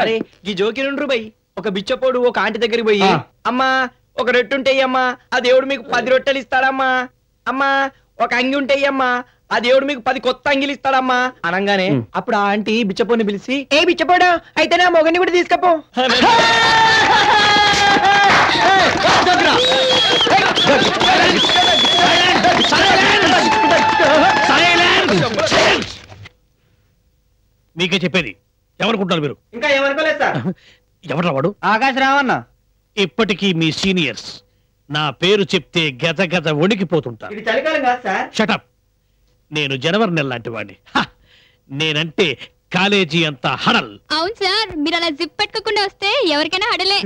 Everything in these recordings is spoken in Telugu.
అరే ఈ జోకినుండ్రు బై ఒక బిచ్చపోడు ఒక ఆంటీ దగ్గరికి పోయి ఆ. అమ్మా ఒక రొట్టె ఉంటాయి అమ్మా ఆ దేవుడు మీకు పది రొట్టెలు ఇస్తాడమ్మా అమ్మా ఒక అంగి ఉంటాయి అమ్మా ఆ దేవుడు మీకు పది కొత్త అంగిలు ఇస్తాడమ్మా అనగానే ఉమ్. అప్పుడు ఆ ఆంటీ బిచ్చపోని పిలిచి ఏ బిచ్చపోడా అయితే నా మొగని కూడా తీసుకపో మీకే చెప్పేది ఎవరుకుంటారు మీరు ఇంకా ఏమనుకోలేదు సార్ ఎవరు వాడు ఆకాశ రావన్న ఇప్పటికీ మీ సీనియర్స్ నా పేరు చెప్తే గజ గజ వణికిపోతుంటారు ఇది చలికాలం కాదు సార్ షటప్ నేను జనవరి నెల లాంటి వాడిని హ! నేనంటే కాలేజీ అంతా హడల్ అవును సార్ మీరు అలా జిప్ పెట్టుకోకుండా వస్తే ఎవరికైనా హడలే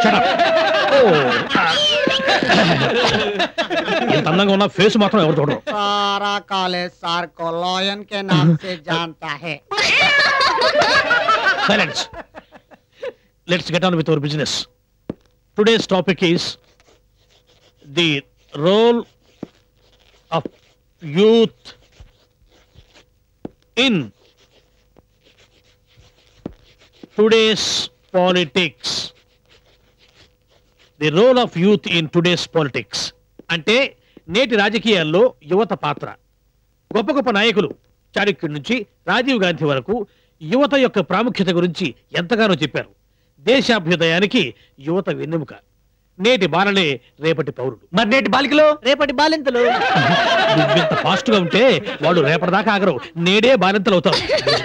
ఇంత అందంగా ఉన్న ఫేస్ మాత్రం ఎవరు చూడరు सारा कॉलेज सार को लॉयन के नाम से जानता है silence let's get on with our business today's topic is the role of youth in today's politics the role of youth in today's politics అంటే నేటి రాజకీయాల్లో యువత పాత్ర గొప్ప గొప్ప నాయకులు చాణక్యుడి నుంచి రాజీవ్ గాంధీ వరకు యువత యొక్క ప్రాముఖ్యత గురించి ఎంతగానో చెప్పారు దేశాభ్యుదయానికి యువత వెన్నెముక నేటి బాలలే రేపటి పౌరుడు మరి నేటి బాలికలో రేపటి బాలింతలు నువ్వింత ఫాస్ట్ గా ఉంటే వాళ్ళు రేపటిదాకా ఆగరు నేడే బాలింతలు అవుతారు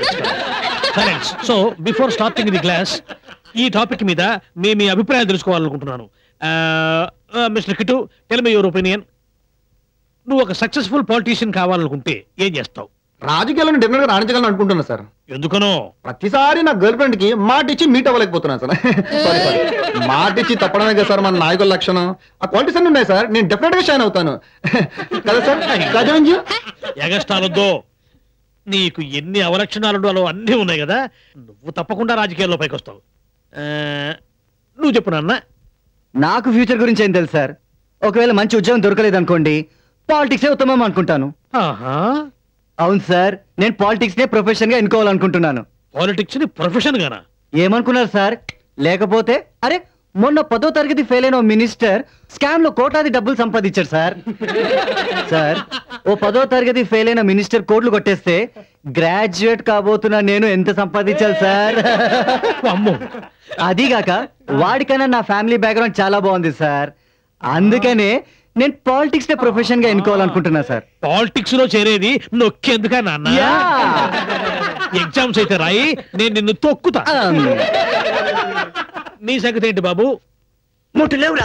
so before starting the class ఈ టాపిక్ మీద మీ మీ అభిప్రాయం తెలుసుకోవాలనుకుంటున్నాను mister Kittu tell me your opinion నువ్వు ఒక సక్సెస్ఫుల్ పాలిటీషియన్ కావాలనుకుంటే ఏం చేస్తావు రాజకీయాలను డెఫినెట్ గా రాణించగలను అనుకుంటున్నా సార్ ఎందుకనో ప్రతిసారి నా గర్ల్ ఫ్రెండ్ కి మాట ఇచ్చి మీట్ అవ్వలేకపోతున్నాను సార్ సారీ సారీ మాట ఇచ్చి తప్పడమే కదా సార్ మన నాయకుల లక్షణం ఆ క్వాలిటీస్ అన్ని ఉన్నాయి సార్ నేను డెఫినెట్ గా షైన్ అవుతాను కదా సార్ గజవంజీ ఎగస్టాలొద్దు నీకు ఎన్ని అవలక్షణాలు అన్నీ ఉన్నాయి కదా నువ్వు తప్పకుండా రాజకీయాల్లో పైకి వస్తావు ఆ, నువ్వు చెప్పు నాన్న నాకు ఫ్యూచర్ గురించి ఏం తెలుసు సార్ ఒకవేళ మంచి ఉద్యోగం దొరకలేదు అనుకోండి పాలిటిక్సే ఉత్తమం అనుకుంటాను ఆహా అవును సార్ నేను పాలిటిక్స్ నే ప్రొఫెషన్ గా ఎన్నుకోవాలనుకుంటున్నాను పాలిటిక్స్ ని ప్రొఫెషన్ గానా ఏమనుకున్నారు సార్ లేకపోతే అరే మొన్న పదో తరగతి ఫెయిల్ అయిన ఓ మినిస్టర్ స్కామ్ లో కోటాది డబ్బులు సంపాదించారు సార్ సార్ ఓ పదో తరగతి ఫెయిల్ అయిన మినిస్టర్ కోట్లు కొట్టేస్తే గ్రాడ్యుయేట్ కాబోతున్నా నేను ఎంత సంపాదించాలి సార్ అమ్మో అదీగాక వాడికన్నా నా ఫ్యామిలీ బ్యాక్గ్రౌండ్ చాలా బాగుంది సార్ అందుకనే నేను పాలిటిక్స్ నే ప్రొఫెషన్ గా ఎన్నుకోవాలనుకుంటున్నా సార్ పాలిటిక్స్ లో చేరేది నొక్కేందుకా నాన్న యా. ఎగ్జామ్స్ అయితే రాయి నేను నిన్ను తొక్కుతా Um, నీ సంగతి ఏంటి బాబు ముట్టు లేవురా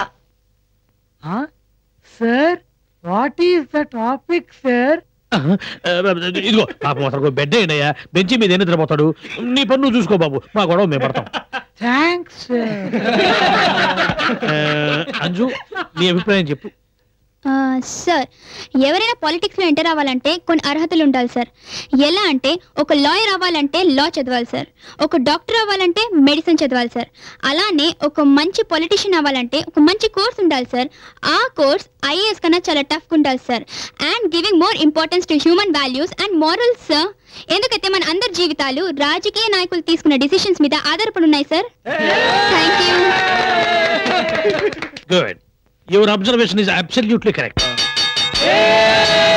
sir what is the topic sir ఆహా, ఆ, ఇదిగో పాపం అసలు బెడ్ అయ్యా బెంచి మీద ఎన్ని నిద్రపోతాడు నీ పన్ను నువ్వు చూసుకో బాబు మా గొడవ మేము పడతాం थैंक्स ఆ, అంజు నీ అభిప్రాయం చెప్పు సార్ ఎవరైనా పాలిటిక్స్లో ఎంటర్ అవ్వాలంటే కొన్ని అర్హతలు ఉండాలి సార్ ఎలా అంటే ఒక లాయర్ అవ్వాలంటే లా చదవాలి సార్ ఒక డాక్టర్ అవ్వాలంటే మెడిసిన్ చదవాలి సార్ అలానే ఒక మంచి పొలిటీషియన్ అవ్వాలంటే ఒక మంచి కోర్స్ ఉండాలి సార్ ఆ కోర్స్ ఐఏఎస్ కన్నా చాలా టఫ్గా ఉండాలి sir and giving more importance to human values and morals sir ఎందుకైతే మన అందరి జీవితాలు రాజకీయ నాయకులు తీసుకున్న డిసిషన్స్ మీద ఆధారపడి ఉన్నాయి sir thank you good your observation is absolutely correct